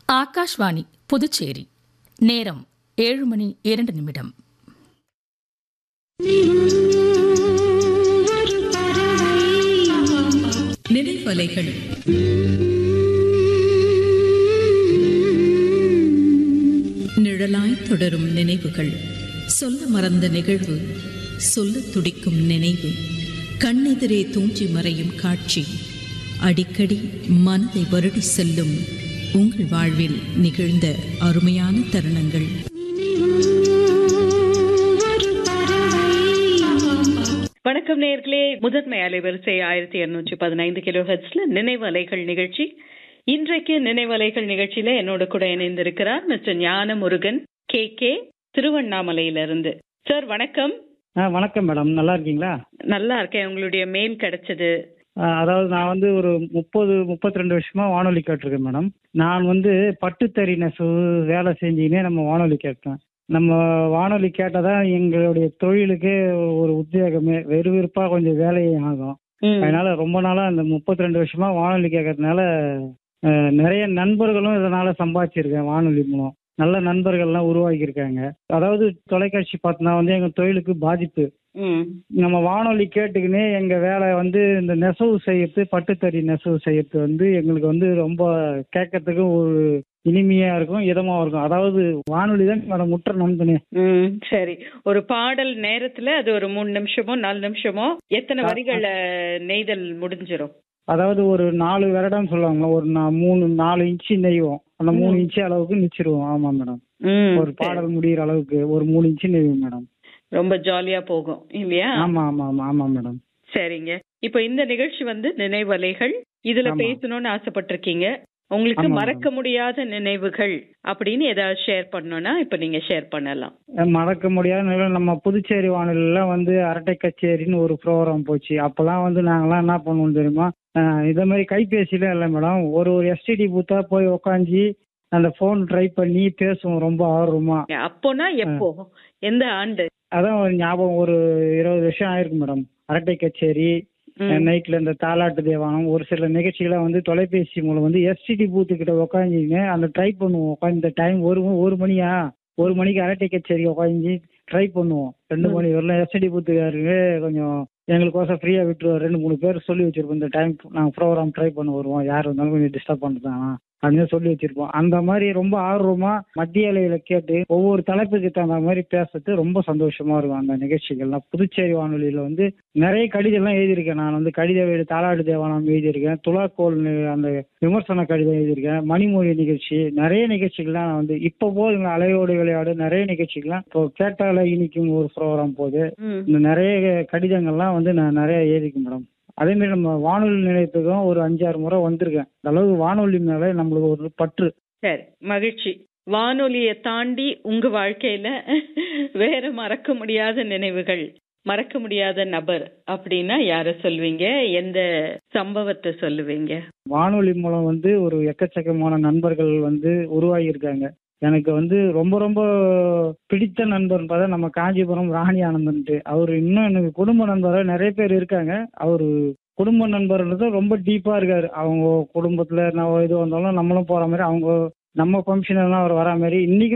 ஆகாஷ்வாணி புதுச்சேரி நேரம் ஏழு மணி இரண்டு நிமிடம் நினைவலைகள் நிழலாய் தொடரும் நினைவுகள் சொல்ல மறந்த நிகழ்வு சொல்ல துடிக்கும் நினைவு கண்ணெதிரே தூஞ்சி மறையும் காட்சி அடிக்கடி மனதை வருடி செல்லும் உங்கள் வாழ்வில் நிகழ்ந்த அருமையான தருணங்கள் வணக்கம் நேர்களே முதன்மை அலைவரிசை ஆயிரத்தி இருநூற்றி பதினைந்து கிலோ ஹெர்ட்ஸ்ல நினைவு அலைகள் நிகழ்ச்சி இன்றைக்கு நினைவு அலைகள் நிகழ்ச்சியில என்னோட கூட இணைந்திருக்கிறார் mister Gnana Murugan K K திருவண்ணாமலையிலிருந்து சார் வணக்கம் ஆ வணக்கம் மேடம் நல்லா இருக்கீங்களா நல்லா இருக்கேன் உங்களுடைய மெயில் கிடைச்சது ஆ, அதாவது நான் வந்து ஒரு முப்பது முப்பத்தி ரெண்டு வருஷமா வானொலி கேட்டிருக்கேன் மேடம் நான் வந்து பட்டுத்தறி நெசவு வேலை செஞ்சுக்கினே நம்ம வானொலி கேட்பேன் நம்ம வானொலி கேட்டாதான் எங்களுடைய தொழிலுக்கு ஒரு உத்வேகமே வெறுவிருப்பா கொஞ்சம் வேலையும் ஆகும் ம். அதனால ரொம்ப நாளா அந்த முப்பத்தி ரெண்டு வருஷமா வானொலி கேட்கறதுனால அஹ், நிறைய நண்பர்களும் இதனால சம்பாதிச்சிருக்கேன் வானொலி மூலம் நல்ல நண்பர்கள்லாம் உருவாக்கியிருக்காங்க அதாவது தொலைக்காட்சி பார்த்தோன்னா வந்து எங்க தொழிலுக்கு பாதிப்பு ம். நம்ம வானொலி கேட்டுக்கினே எங்க வேலை வந்து இந்த நெசவு செய்யறது பட்டுத்தறி நெசவு செய்யறது வந்து எங்களுக்கு வந்து ரொம்ப கேட்கறதுக்கு ஒரு இனிமையா இருக்கும் இதமா இருக்கும் அதாவது வானொலி தான் மேடம் முற்ற நண்பனே ம், சரி ஒரு பாடல் நேரத்துல அது ஒரு மூணு நிமிஷமோ நாலு நிமிஷமோ எத்தனை வரிகளை நெய்தல் முடிஞ்சிரும் அதாவது ஒரு நாலு வருடம் சொல்லுவாங்களா ஒரு நா- மூணு நாலு இன்ச்சு நெய்வோம் அந்த மூணு இன்ச்சு அளவுக்கு நிச்சிருவோம் ஆமா மேடம் ம், ஒரு சரி. பாடல் முடியிற அளவுக்கு ஒரு மூணு இன்ச்சு நெய்வோம் மேடம் ரொம்ப ஜாலியா போகும் இல்லையா ஆமா ஆமா ஆமா ஆமா மேடம் சரிங்க இப்போ இந்த நிகழ்ச்சி வந்து நினைவலைகள் இதுல ஆமா. பேசணும்னு ஆசைப்பட்டிருக்கீங்க உங்களுக்கு ஆமா, மறக்க முடியாத நினைவுகள் அப்படின்னு ஏதாவது ஷேர் பண்ணணும்னா இப்ப நீங்க ஷேர் பண்ணலாம் அஹ் மறக்க முடியாத நிகழ்வு நம்ம புதுச்சேரி வானொலியில வந்து அரட்டை கச்சேரின்னு ஒரு ப்ரோக்ராம் போச்சு அப்பெல்லாம் வந்து நாங்கெல்லாம் என்ன பண்ணுவோம் தெரியுமா அஹ் இதே மாதிரி கைபேசியில இல்லை மேடம் ஒரு ஒரு எஸ்டிடி பூத்தா போய் உக்காஞ்சி அந்த ஃபோன் ட்ரை பண்ணி பேசுவோம் ரொம்ப ஆர்வமா அப்போனா எப்போ எந்த ஆண்டு அதான் ஒரு ஞாபகம் ஒரு இருபது வருஷம் ஆயிருக்கு மேடம் அரட்டை கச்சேரி ம். நைட்ல இந்த தாலாட்டு தேவானம் ஒரு சில நிகழ்ச்சிகளை வந்து தொலைபேசி மூலம் வந்து எஸ்டிடி பூத்து கிட்ட உக்காஞ்சிங்க அந்த ட்ரை பண்ணுவோம் உட்காந்து இந்த டைம் ஒரு ஒரு மணியா ஒரு மணிக்கு அரட்டை கச்சேரி உட்காந்து ட்ரை பண்ணுவோம் ரெண்டு மணி வரலாம் எஸ்டிடி பூத்துக்காருக்கு கொஞ்சம் எங்களுக்கோசம் ஃப்ரீயா விட்டுருவோம் ரெண்டு மூணு பேர் சொல்லி வச்சிருப்போம் இந்த டைம் நாங்கள் ப்ரோக்ராம் ட்ரை பண்ண வருவோம் யார் வந்தாலும் கொஞ்சம் டிஸ்டர்ப் பண்ணுறாங்க அப்படின்னு சொல்லி வச்சிருப்போம் அந்த மாதிரி ரொம்ப ஆர்வமா மத்திய அலையில கேட்டு ஒவ்வொரு தலைப்புக்கு தகுந்த மாதிரி பேசுறது ரொம்ப சந்தோஷமா இருக்கும் அந்த நிகழ்ச்சிகள்லாம் புதுச்சேரி வானொலியில வந்து நிறைய கடிதம்லாம் எழுதியிருக்கேன் நான் வந்து கடித வீடு தாலாடு தேவானம் எழுதியிருக்கேன் துலாக்கோல் நி- அந்த விமர்சன கடிதம் எழுதியிருக்கேன் மணிமொழி நிகழ்ச்சி நிறைய நிகழ்ச்சிகள்லாம் நான் வந்து இப்போ போதுங்க அலையோடு விளையாடு நிறைய நிகழ்ச்சிகள்லாம் இப்போ கேட்டால இனிக்கும் ஒரு ப்ரோக்ராம் போகுது ம். இந்த நிறைய கடிதங்கள்லாம் வந்து நான் நிறைய எழுதிக்கேன் மேடம் அதே மாதிரி நம்ம வானொலி நிலையத்துக்கும் ஒரு அஞ்சாறு முறை வந்திருக்கேன் அந்த அளவு வானொலி மேல நம்மளுக்கு ஒரு பற்று சரி மகிழ்ச்சி வானொலியை தாண்டி உங்க வாழ்க்கையில வேற மறக்க முடியாத நினைவுகள் மறக்க முடியாத நபர் அப்படின்னா யார சொல்வீங்க எந்த சம்பவத்தை சொல்லுவீங்க வானொலி மூலம் வந்து ஒரு எக்கச்சக்கமான நண்பர்கள் வந்து உருவாகி இருக்காங்க எனக்கு வந்து ரொம்ப ரொம்ப பிடித்த நண்பர் பார்த்தா நம்ம காஞ்சிபுரம் ராணி ஆனந்தன்ட்டு அவர் இன்னும் எனக்கு குடும்ப நண்பராக நிறைய பேர் இருக்காங்க அவர் குடும்ப நண்பர்ன்றது ரொம்ப டீப்பா இருக்காரு அவங்க குடும்பத்துல நான் இது வந்தாலும் நம்மளும் போற மாதிரி அவங்க நம்ம ஃபங்க்ஷன் எல்லாம் அவர் வரா மாதிரி இன்னைக்கு